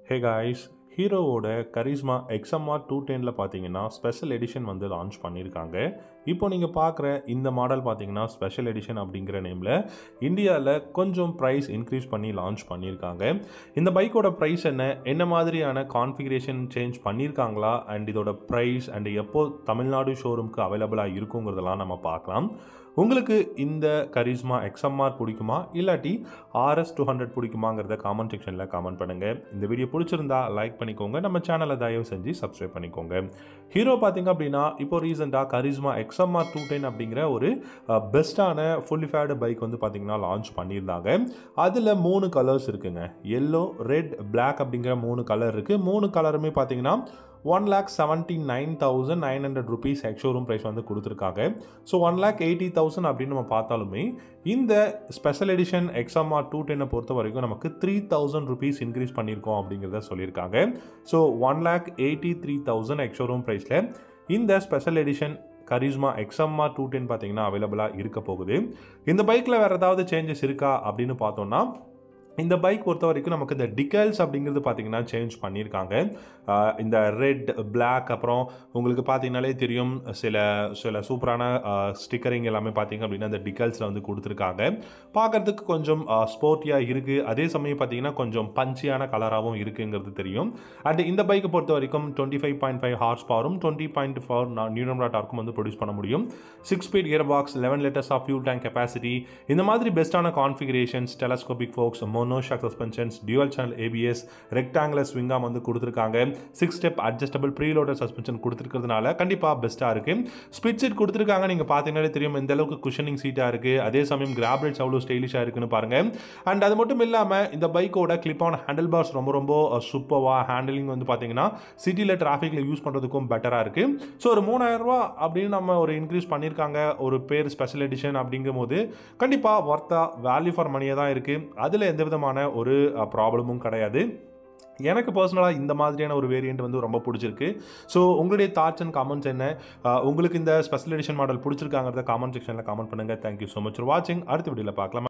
ஹே guys ஹீரோவோட Karizma XMR two டெனில் பார்த்தீங்கன்னா ஸ்பெஷல் எடிஷன் வந்து லான்ச் பண்ணியிருக்காங்க இப்போ நீங்கள் பார்க்குற இந்த மாடல் பார்த்தீங்கன்னா ஸ்பெஷல் எடிஷன் அப்படிங்கிற நேமில் இந்தியாவில் கொஞ்சம் ப்ரைஸ் இன்க்ரீஸ் பண்ணி லான்ச் பண்ணியிருக்காங்க இந்த பைக்கோட ப்ரைஸ் என்ன என்ன மாதிரியான கான்ஃபிகரேஷன் சேஞ்ச் பண்ணியிருக்காங்களா அண்ட் இதோட ப்ரைஸ் அண்ட் எப்போ தமிழ்நாடு ஷோரூம்க்கு அவைலபிளாக இருக்குங்கிறதெல்லாம் நம்ம பார்க்கலாம் உங்களுக்கு இந்த கரிஸ்மா எக்ஸ்எம்ஆர் பிடிக்குமா இல்லாட்டி ஆர்எஸ் டூ ஹண்ட்ரட் பிடிக்குமாங்கிறத காமெண்ட் செக்ஷனில் காமெண்ட் பண்ணுங்கள் இந்த வீடியோ பிடிச்சிருந்தா லைக் பண்ணிக்கோங்க நம்ம சேனலை தயவு செஞ்சு சப்ஸ்கிரைப் பண்ணிக்கோங்க ஹீரோ பார்த்தீங்க அப்படின்னா இப்போ ரீசெண்டாக கரிஸ்மா எக்ஸ்எம்ஆர் டூ டென் அப்படிங்கிற ஒரு பெஸ்ட்டான ஃபுல்லி ஃபேடு பைக் வந்து பார்த்தீங்கன்னா லான்ச் பண்ணியிருந்தாங்க அதில் மூணு கலர்ஸ் இருக்குங்க எல்லோ ரெட் பிளாக் அப்படிங்கிற மூணு கலர் இருக்குது மூணு கலருமே பார்த்தீங்கன்னா one lakh seventy nine thousand nine hundred rupees ex showroom price வந்து கொடுத்துருக்காங்க so one lakh eighty thousand அப்படின்னு நம்ம பார்த்தாலுமே இந்த ஸ்பெஷல் எடிஷன் எக்ஸ்எம்ஆர் டூ டென்னை பொறுத்த வரைக்கும் நமக்கு த்ரீ தௌசண்ட் ருபீஸ் இன்க்ரீஸ் பண்ணியிருக்கோம் அப்படிங்கிறத சொல்லியிருக்காங்க so one lakh eighty three thousand ex showroom ப்ரைஸில் இந்த special edition Karizma XMR two ten பார்த்தீங்கன்னா அவைலபிளாக இருக்க போகுது இந்த பைக்கில் வேறு ஏதாவது சேஞ்சஸ் இருக்கா அப்படின்னு பார்த்தோம்னா இந்த பைக் பொறுத்த வரைக்கும் நமக்கு இந்த டிக்கல்ஸ் அப்படிங்கிறது பார்த்தீங்கன்னா சேஞ்ச் பண்ணியிருக்காங்க ஆஹ் இந்த ரெட் பிளாக் அப்புறம் உங்களுக்கு பார்த்தீங்கனாலே தெரியும் சில சில சூப்பரான ஸ்டிக்கரிங் எல்லாமே பார்த்தீங்க அப்படின்னா இந்த டிக்கல்ஸில் வந்து கொடுத்துருக்காங்க பார்க்கறதுக்கு கொஞ்சம் ஸ்போர்ட்டியாக இருக்குது அதே சமயம் பார்த்தீங்கன்னா கொஞ்சம் பஞ்சியான கலராகவும் இருக்குங்கிறது தெரியும் அண்ட் இந்த பைக்கை பொறுத்த வரைக்கும் twenty five point five horse பவரும் டுவெண்ட்டி பாயிண்ட் ஃபோர் நியூனம் டார்க்கும் வந்து ப்ரொடியூஸ் பண்ண முடியும் six speed gear box eleven litres of fuel tank capacity இந்த மாதிரி பெஸ்ட்டான கான்ஃபிகரேஷன்ஸ் telescopic forks monoshock suspensions dual channel ABS rectangular swingarm வந்து கொடுத்துருக்காங்க six step adjustable preloader suspension கொடுத்துருக்கிறதுனால கண்டிப்பாக பெஸ்ட்டாக இருக்குது ஸ்பிட் சீட் கொடுத்துருக்காங்க நீங்கள் பார்த்தீங்கன்னாலே தெரியும் எந்த அளவுக்கு குஷனிங் சீட்டாக இருக்குது அதே சமயம் கிராப்லெட்ஸ் அவ்வளோ ஸ்டைலிஷாக இருக்குன்னு பாருங்கள் அண்ட் அது மட்டும் இல்லாமல் இந்த பைக்கோட கிளிப் ஆன் ஹேண்டில் பார்ஸ் ரொம்ப ரொம்ப சூப்பராக ஹேண்டிலிங் வந்து பார்த்தீங்கன்னா சிட்டியில் டிராஃபிக்கில் யூஸ் பண்ணுறதுக்கும் பெட்டராக இருக்குது ஸோ ஒரு மூணாயிரரூவா அப்படின்னு நம்ம ஒரு இன்க்ரீஸ் பண்ணியிருக்காங்க ஒரு பேர் ஸ்பெஷல் எடிஷன் அப்படிங்கும் போது கண்டிப்பாக ஒர்த்தா வேல்யூ ஃபார் மணியாக தான் இருக்குது அதில் எந்த விதமான ஒரு ப்ராப்ளமும் கிடையாது எனக்கு பர்சனலாக இந்த மாதிரியான ஒரு வேரியண்ட் வந்து ரொம்ப பிடிச்சிருக்கு ஸோ உங்களுடைய தாட்ஸ் அண்ட் காமெண்ட்ஸ் என்ன அஹ் உங்களுக்கு இந்த ஸ்பெஷல் எடிஷன் மாடல் பிடிச்சிருக்காங்கிறத காமெண்ட் செக்ஷனில் காமெண்ட் பண்ணுங்கள் தேங்க்யூ ஸோ மச் ஃபார் வாட்சிங் அடுத்த வீடியோவில் பார்க்கலாம்